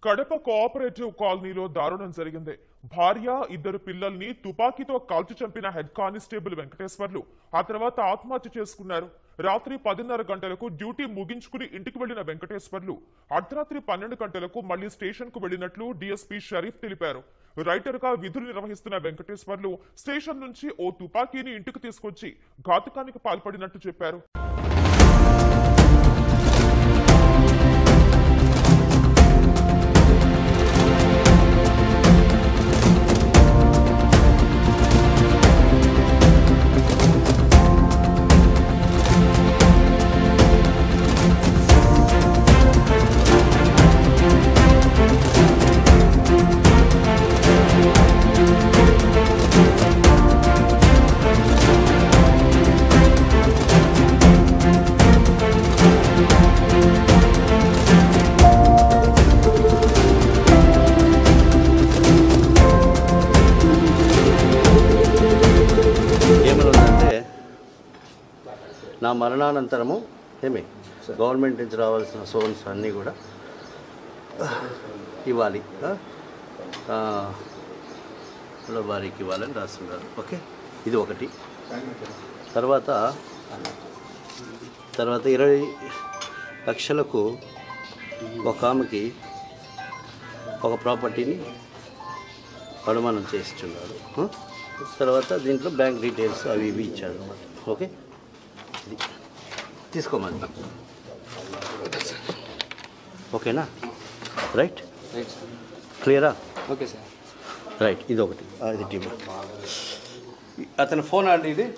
Kadapa cooperative కాలనీలో దారుణం జరిగింది భార్య ఇద్దరు పిల్లల్ని తుపాకీతో కాల్చి చంపిన హెడ్ కానిస్టేబుల్ వెంకటేశ్వర్లు ఆ తర్వాత ఆత్మహత్య చేసుకున్నారు రాత్రి పదిన్నర గంటలకు డ్యూటీ ముగించుకుని ఇంటికి వెళ్లిన వెంకటేశ్వర్లు అర్ధరాత్రి పన్నెండు గంటలకు మళ్లీ స్టేషన్ కు వెళ్లినట్లు డీఎస్పీ షరీఫ్ తెలిపారు రైటర్ గా విధులు నిర్వహిస్తున్న వెంకటేశ్వర్లు స్టేషన్ నుంచి ఓ తుపాకీని ఇంటికి తీసుకొచ్చి ఘాతుకానికి పాల్పడినట్టు చెప్పారు ఏమనుందంటే నా మరణానంతరము ఏమి గవర్నమెంట్ నుంచి రావాల్సిన సోన్స్ అన్నీ కూడా ఇవ్వాలి ఆ? ఆ, వాళ్ళ వారికి ఇవ్వాలని రాస్తున్నారు ఓకే ఇది ఒకటి తర్వాత తర్వాత ఇరవై లక్షలకు ఒక ఆమెకి ఒక ప్రాపర్టీని అనుమానం చేస్తున్నారు ఆ? తర్వాత దీంట్లో బ్యాంక్ డీటెయిల్స్ అవి ఇవి ఇచ్చాడు అనమాట ఓకే ఇది తీసుకోమని ఓకేనా రైట్ క్లియరా ఓకే సార్ రైట్ ఇది ఒకటి ఆ, ఇది టీమ్ అతని ఫోన్ అండి ఇది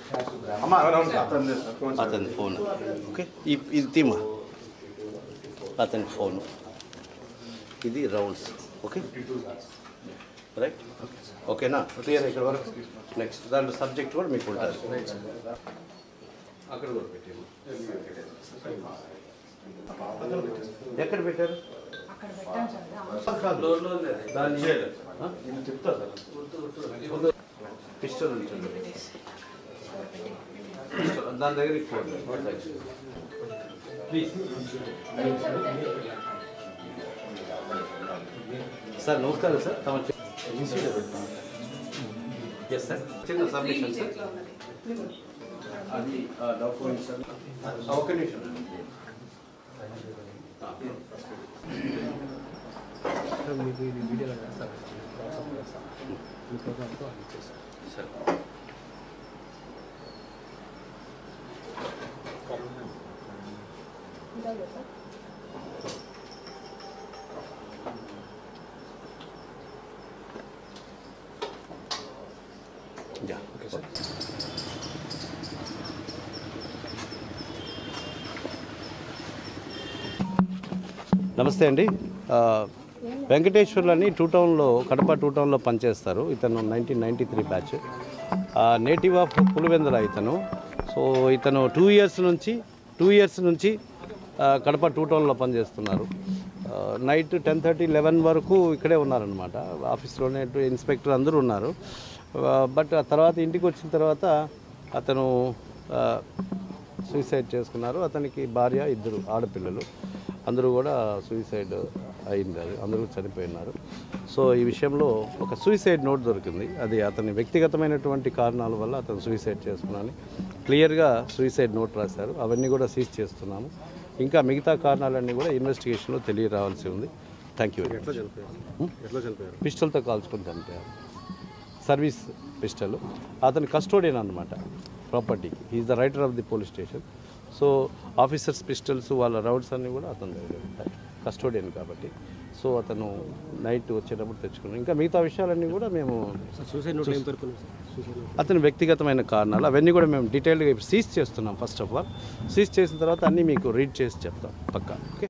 అతని ఫోన్ ఓకే ఈ- ఇది తీమా అతని ఫోన్ ఇది రౌండ్స్ ఓకే రైట్ ఓకేనా క్లియర్ ఇక్కడ వరకు నెక్స్ట్ దాంట్లో సబ్జెక్ట్ కూడా మీకు ఉంటుంది అక్కడ కూడా పెట్టాము ఎక్కడ పెట్టారు దాన్ని ఆ? చెప్తా సార్ పిస్టల్ ఉంటుంది పిస్టల్ దాని దగ్గర ప్లీజ్ సార్ నమస్కారం సార్ తమ ఎస్ సార్ చిన్న సబ్మిషన్ సార్ అది డాక్యుమెంట్ సార్ ఒక్క నిమిషం మీకు ఇది వీడియోలో వేస్తారు వాట్సాప్ చేస్తాను మీ ప్రోగ్రామ్తో అది ఇచ్చేస్తాను సార్ యా ఓకే సార్ నమస్తే అండి ఆ, వెంకటేశ్వర్లు అని టూ టౌన్లో కడప టూ టౌన్లో పనిచేస్తారు ఇతను nineteen ninety three batch native of Pulivendula ఇతను సో ఇతను టూ ఇయర్స్ నుంచి టూ ఇయర్స్ నుంచి ఆ, కడప టూ టౌన్లో పనిచేస్తున్నారు ఆ, నైట్ టెన్ థర్టీ లెవెన్ వరకు ఇక్కడే ఉన్నారనమాట ఆఫీస్లోనే ఇన్స్పెక్టర్ అందరూ ఉన్నారు ఆ, బట్ ఆ తర్వాత ఇంటికి వచ్చిన తర్వాత అతను ఆ, సూసైడ్ చేసుకున్నారు అతనికి భార్య ఇద్దరు ఆడపిల్లలు అందరూ కూడా సూసైడ్ అయింది అది అందరూ చనిపోయినారు సో ఈ విషయంలో ఒక సూసైడ్ నోట్ దొరికింది అది అతని వ్యక్తిగతమైనటువంటి కారణాల వల్ల అతను సూసైడ్ చేసుకున్నాను క్లియర్గా సూసైడ్ నోట్ రాశారు అవన్నీ కూడా సీజ్ చేస్తున్నాము ఇంకా మిగతా కారణాలన్నీ కూడా ఇన్వెస్టిగేషన్లో తెలియరావాల్సి ఉంది థ్యాంక్ యూ ఎట్లా చనిపోయారు ఎట్లా చనిపోయారు పిస్టల్తో కాల్చుకొని చనిపోయారు సర్వీస్ పిస్టల్ అతని కస్టోడియన్ అనమాట ప్రాపర్టీకి is the writer of the police station so officers pistols వాళ్ళ రౌడ్స్ అన్నీ కూడా అతని దగ్గర ఉంటాయి కస్టోడియన్ కాబట్టి సో అతను నైట్ వచ్చేటప్పుడు తెచ్చుకున్నాం ఇంకా మిగతా విషయాలన్నీ కూడా మేము సూసైడ్ నోట్ ఏం పేర్కొన్నారు సార్ సూసైడ్ నోట్ అతని వ్యక్తిగతమైన కారణాలు అవన్నీ కూడా మేము డీటెయిల్గా సీజ్ చేస్తున్నాం ఫస్ట్ ఆఫ్ ఆల్ సీజ్ చేసిన తర్వాత అన్నీ మీకు రీడ్ చేసి చెప్తాం పక్కా ఓకే